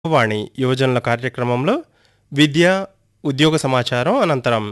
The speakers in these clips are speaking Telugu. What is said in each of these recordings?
వాణి యువజనుల కార్యక్రమంలో విద్య ఉద్యోగ సమాచారం అనంతరం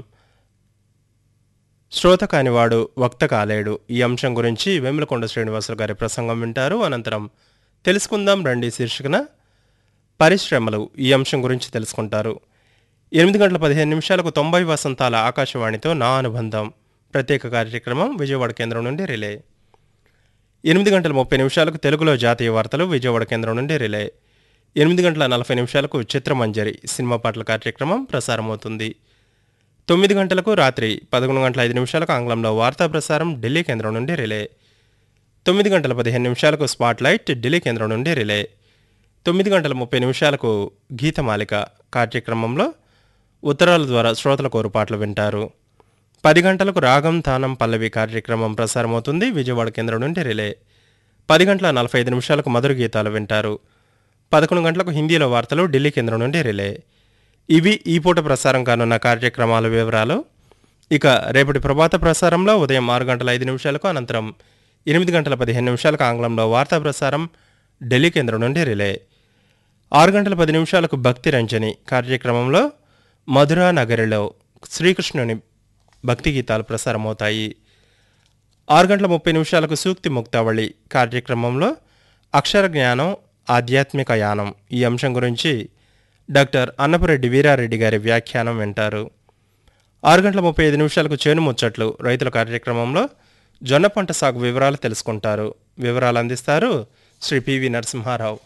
శ్రోత కానివాడు వక్త కాలేడు ఈ అంశం గురించి వేములకొండ శ్రీనివాసులు గారి ప్రసంగం వింటారు అనంతరం తెలుసుకుందాం రండి శీర్షికన పరిశ్రమలు ఈ అంశం గురించి తెలుసుకుంటారు ఎనిమిది గంటల పదిహేను నిమిషాలకు తొంభై వసంతాల ఆకాశవాణితో నా అనుబంధం ప్రత్యేక కార్యక్రమం విజయవాడ కేంద్రం నుండి రిలే ఎనిమిది గంటల ముప్పై నిమిషాలకు తెలుగులో జాతీయ వార్తలు విజయవాడ కేంద్రం నుండి రిలే ఎనిమిది గంటల నలభై నిమిషాలకు చిత్రమంజరి సినిమా పాటల కార్యక్రమం ప్రసారమవుతుంది తొమ్మిది గంటలకు రాత్రి పదకొండు గంటల ఐదు నిమిషాలకు ఆంగ్లంలో వార్తా ప్రసారం ఢిల్లీ కేంద్రం నుండి రిలే తొమ్మిది గంటల పదిహేను నిమిషాలకు స్పాట్ లైట్ ఢిల్లీ కేంద్రం నుండి రిలే తొమ్మిది గంటల ముప్పై నిమిషాలకు గీతమాలిక కార్యక్రమంలో ఉత్తరాల ద్వారా శ్రోతల కోరుపాట్లు వింటారు పది గంటలకు రాగం తానం పల్లవి కార్యక్రమం ప్రసారమవుతుంది విజయవాడ కేంద్రం నుండి రిలే పది గంటల నలభై ఐదు నిమిషాలకు మధుర గీతాలు వింటారు పదకొండు గంటలకు హిందీలో వార్తలు ఢిల్లీ కేంద్రం నుండి రిలే ఇవి ఈ పూట ప్రసారం కానున్న కార్యక్రమాల వివరాలు ఇక రేపటి ప్రభాత ప్రసారంలో ఉదయం ఆరు గంటల ఐదు నిమిషాలకు అనంతరం ఎనిమిది గంటల పదిహేను నిమిషాలకు ఆంగ్లంలో వార్తా ప్రసారం ఢిల్లీ కేంద్రం నుండి రిలే ఆరు గంటల పది నిమిషాలకు భక్తి రంజని కార్యక్రమంలో మధురా నగరిలో శ్రీకృష్ణుని భక్తి గీతాలు ప్రసారమవుతాయి ఆరు గంటల ముప్పై నిమిషాలకు సూక్తి ముక్తావళి కార్యక్రమంలో అక్షర జ్ఞానం ఆధ్యాత్మిక యానం ఈ అంశం గురించి డాక్టర్ అన్నపురెడ్డి వీరారెడ్డి గారి వ్యాఖ్యానం వింటారు ఆరు గంటల ముప్పై ఐదు నిమిషాలకు చేను ముచ్చట్లు రైతుల కార్యక్రమంలో జొన్న పంట సాగు వివరాలు తెలుసుకుంటారు వివరాలు అందిస్తారు శ్రీ పివి నరసింహారావు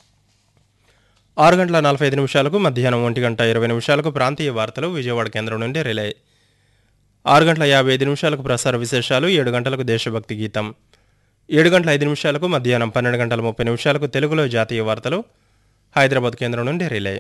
ఆరు గంటల నలభై ఐదు నిమిషాలకు మధ్యాహ్నం ఒంటి గంట ఇరవై నిమిషాలకు ప్రాంతీయ వార్తలు విజయవాడ కేంద్రం నుండి రిలే ఆరు గంటల యాభై ఐదు నిమిషాలకు ప్రసార విశేషాలు ఏడు గంటలకు దేశభక్తి గీతం ఏడు గంటల ఐదు నిమిషాలకు మధ్యాహ్నం పన్నెండు గంటల ముప్పై నిమిషాలకు తెలుగులో జాతీయ వార్తలు హైదరాబాద్ కేంద్రం నుండి రిలే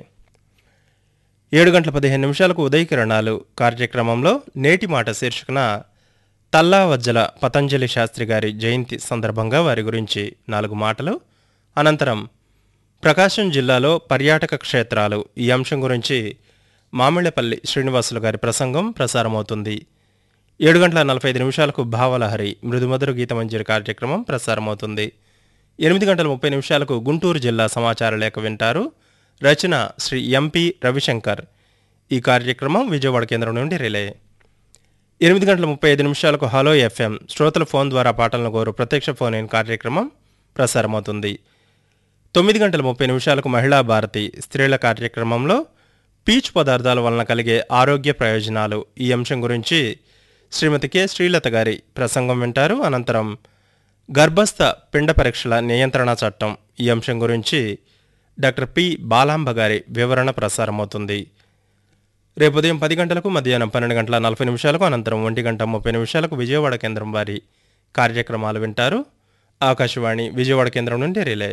ఏడు గంటల పదిహేను నిమిషాలకు ఉదయ కిరణాలు కార్యక్రమంలో నేటి మాట శీర్షికన తల్లా వజ్జల పతంజలి శాస్త్రి గారి జయంతి సందర్భంగా వారి గురించి నాలుగు మాటలు అనంతరం ప్రకాశం జిల్లాలో పర్యాటక క్షేత్రాలు ఈ అంశం గురించి మామిళ్లపల్లి శ్రీనివాసులు గారి ప్రసంగం ప్రసారమవుతుంది ఏడు గంటల నలభై ఐదు నిమిషాలకు భావలహరి మృదుమధుర గీతమంజరి కార్యక్రమం ప్రసారమవుతుంది ఎనిమిది గంటల ముప్పై నిమిషాలకు గుంటూరు జిల్లా సమాచార లేఖ వింటారు రచన శ్రీ ఎంపి రవిశంకర్ ఈ కార్యక్రమం విజయవాడ కేంద్రం నుండి రిలే ఎనిమిది గంటల ముప్పై ఐదు నిమిషాలకు హలో ఎఫ్ఎం శ్రోతల ఫోన్ ద్వారా పాటలను కోరు ప్రత్యక్ష ఫోన్ ఇన్ కార్యక్రమం ప్రసారమవుతుంది తొమ్మిది గంటల ముప్పై నిమిషాలకు మహిళా భారతి స్త్రీల కార్యక్రమంలో పీచు పదార్థాల వలన కలిగే ఆరోగ్య ప్రయోజనాలు ఈ అంశం గురించి శ్రీమతి కె శ్రీలత గారి ప్రసంగం వింటారు అనంతరం గర్భస్థ పిండ పరీక్షల నియంత్రణ చట్టం ఈ అంశం గురించి డాక్టర్ పి బాలాంబ గారి వివరణ ప్రసారమవుతుంది రేపు ఉదయం పది గంటలకు మధ్యాహ్నం పన్నెండు గంటల నలభై నిమిషాలకు అనంతరం ఒంటి గంట ముప్పై నిమిషాలకు విజయవాడ కేంద్రం వారి కార్యక్రమాలు వింటారు ఆకాశవాణి విజయవాడ కేంద్రం నుండి రిలే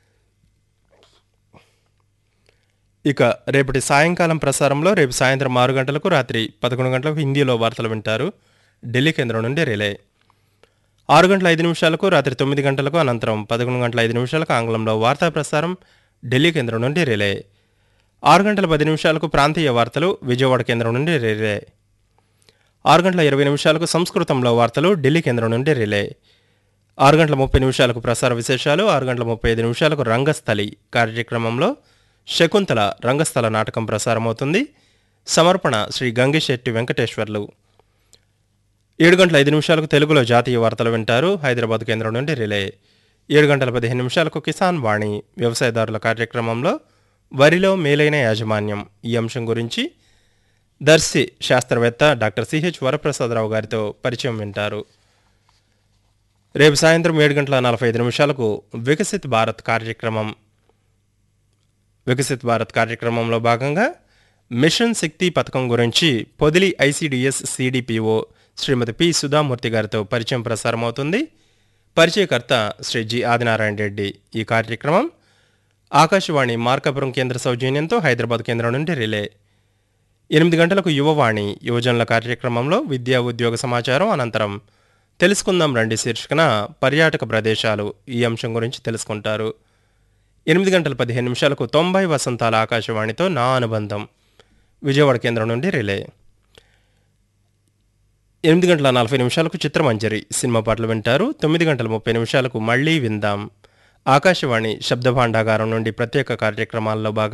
ఇక రేపటి సాయంకాలం ప్రసారంలో రేపు సాయంత్రం ఆరు గంటలకు రాత్రి పదకొండు గంటలకు హిందీలో వార్తలు వింటారు ఢిల్లీ కేంద్రం నుండి రిలే ఆరు గంటల ఐదు నిమిషాలకు రాత్రి తొమ్మిది గంటలకు అనంతరం పదకొండు గంటల ఐదు నిమిషాలకు ఆంగ్లంలో వార్తా ప్రసారం ఢిల్లీ కేంద్రం నుండి రిలే ఆరు గంటల పది నిమిషాలకు ప్రాంతీయ వార్తలు విజయవాడ కేంద్రం నుండి రిలే ఆరు గంటల ఇరవై నిమిషాలకు సంస్కృతంలో వార్తలు ఢిల్లీ కేంద్రం నుండి రిలే ఆరు గంటల ముప్పై నిమిషాలకు ప్రసార విశేషాలు ఆరు గంటల ముప్పై ఐదు నిమిషాలకు రంగస్థలి కార్యక్రమంలో శకుంతల రంగస్థల నాటకం ప్రసారమవుతుంది సమర్పణ శ్రీ గంగిశెట్టి వెంకటేశ్వర్లు ఏడు గంటల ఐదు నిమిషాలకు తెలుగులో జాతీయ వార్తలు వింటారు హైదరాబాద్ కేంద్రం నుండి రిలే ఏడు గంటల పదిహేను నిమిషాలకు కిసాన్ వాణి వ్యవసాయదారుల కార్యక్రమంలో వరిలో మేలైన యాజమాన్యం ఈ అంశం గురించి దర్శి శాస్త్రవేత్త డాక్టర్ సిహెచ్ వరప్రసాదరావు గారితో పరిచయం వింటారు రేపు సాయంత్రం ఏడు గంటల నలభై ఐదు నిమిషాలకు వికసిత్ భారత్ కార్యక్రమం వికసిత్ భారత్ కార్యక్రమంలో భాగంగా మిషన్ శక్తి పథకం గురించి Podili ICDS CDPO Shrimati P Sudhamurthy గారితో పరిచయం ప్రసారమవుతుంది పరిచయకర్త శ్రీ జి ఆదినారాయణ రెడ్డి ఈ కార్యక్రమం ఆకాశవాణి మార్కాపురం కేంద్ర సౌజన్యంతో హైదరాబాద్ కేంద్రం నుండి రిలే ఎనిమిది గంటలకు యువవాణి యువజనుల కార్యక్రమంలో విద్యా ఉద్యోగ సమాచారం అనంతరం తెలుసుకుందాం రండి శీర్షికన పర్యాటక ప్రదేశాలు ఈ అంశం గురించి తెలుసుకుంటారు ఎనిమిది గంటల పదిహేను నిమిషాలకు తొంభై వసంతాల ఆకాశవాణితో నా అనుబంధం విజయవాడ కేంద్రం నుండి రిలే ఎనిమిది గంటల నలభై నిమిషాలకు చిత్రమంజరి సినిమా పాటలు వింటారు తొమ్మిది గంటల ముప్పై నిమిషాలకు మళ్ళీ విందాం ఆకాశవాణి శబ్ద భాండాగారం నుండి ప్రత్యేక కార్యక్రమాల్లో భాగంగా